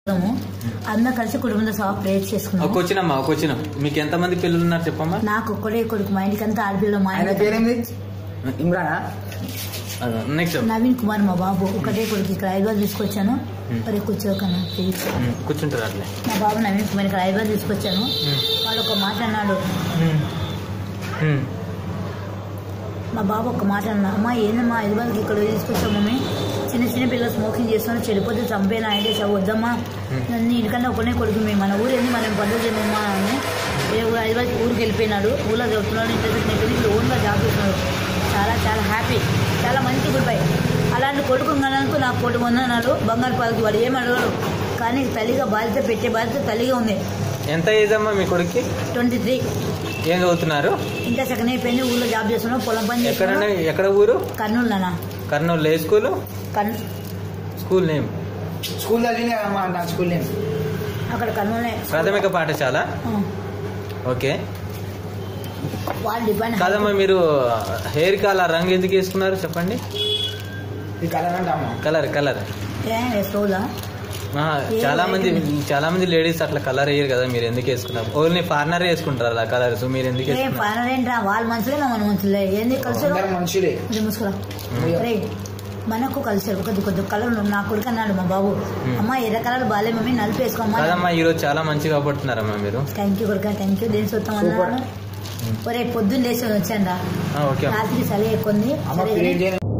చేసుకున్నాము అందరం కలిసి కుటుంబంతో సహా ప్రేయర్ ఒక చేసుకున్నాము వచ్చినమ్మా ఒక వచ్చిన మీకు ఎంతమంది పిల్లలు ఉన్నారు చెప్పమ్మా నాకు ఒక్కడే కొడుకు మా ఇంటికి అంతా ఆడపిల్ల మా ఆయన ఇంటికి పేరేంది ఇమ్రానా నెక్స్ట్ నవీన్ కుమార్ మా బాబు ఒకటే కొడుకు ఇక్కడ హైదరాబాద్ తీసుకొచ్చాను మరి కూర్చోకన్నా ప్లీజ్ కూర్చుంటారు అట్లే మా బాబు నవీన్ కుమార్ ఇక్కడ హైదరాబాద్ తీసుకొచ్చాను వాడు ఒక మాట అన్నాడు మా బాబు ఒక మాట అన్నా అమ్మా ఏందమ్మా హైదరాబాద్కి ఇక్కడ తీసుకొచ్చావు మమ్మీ చిన్న చిన్న పిల్లలు స్మోకింగ్ చేస్తున్నారు చెడిపోతే చంపేనా అంటే చదువు వద్దమ్మా నన్ను ఇంటికన్నా ఒకనే కొడుకు మేము మన ఊరు ఏంది మనం పనులు చేయమమ్మా అని ఏ ఊరు హైదరాబాద్ ఊరికి వెళ్ళిపోయినాడు ఊళ్ళో చదువుతున్నాడు ఇంటర్వ్యూకి అయిపోయింది ఇప్పుడు ఓన్గా జాబ్ చేస్తున్నాడు చాలా చాలా హ్యాపీ చాలా మంచి గుడ్ బై అలాంటి కొడుకు కనుక నాకు కోటి వందనాలు బంగారు పాలకి వాడు ఏం అడగడు కానీ తల్లిగా బాధ్యత పెట్టే బాధ్యత తల్లిగా ఉంది ఎంత ఏజ్ అమ్మా మీ కొడుక్కి ట్వంటీ త్రీ ఏం చదువుతున్నారు ఇంకా సెకండ్ అయిపోయింది ఊళ్ళో జాబ్ చేస్తున్నాడు పొలం పని ఎక్కడన్నా చేస్తున్నాడు ఎక్కడ ఊరు కర్నూలు నాన్న కర్నూలు ఏ స్కూల్ కర్నూ స్కూల్ నేమ్ స్కూల్ చదివినా అమ్మా నా స్కూల్ నేమ్ అక్కడ కర్నూలే ప్రాథమిక పాఠశాల ఆ. ఓకే వాళ్ళు డిపెండ్ కాదమ్మా మీరు హెయిర్ కి అలా రంగు ఎందుకు వేసుకున్నారు చెప్పండి ఈ కలర్ అంటామా కలర్ కలర్ ఏ వేసుకోవాలా చాలా మంది చాలా మంది లేడీస్ అట్లా కలర్ వేయరు కదా మీరు ఎందుకు వేసుకున్నారు ఓన్లీ ఫారినర్ వేసుకుంటారు అలా కలర్స్ మీరు ఎందుకు ఏం వేసుకున్నారు ఫైనల్ ఏంట్రా వాళ్ళ మనుషులే నా మన మనుషులే ఏంది కలిసారు అందరు మనుషులే ముసుకురా రే మనకు కలిసారు కొద్ది కొద్ది కలర్ నా కొడుకు అన్నాడు మా బాబు అమ్మ ఎర్ర కలర్ బాలే మమ్మీ నలుపు వేసుకోమ్మా కాదమ్మా ఈ రోజు చాలా మంచిగా పడుతున్నారమ్మా మీరు థ్యాంక్ యూ కొడుక థ్యాంక్ యూ దేని సొత్తం అన్నాడు ఒరే పొద్దున్న లేచి వచ్చాను రా ఆ, ఓకే అమ్మా. రాత్రి చలి ఎక్కుంది అమ్మ సరే పీరియడ్ చేయను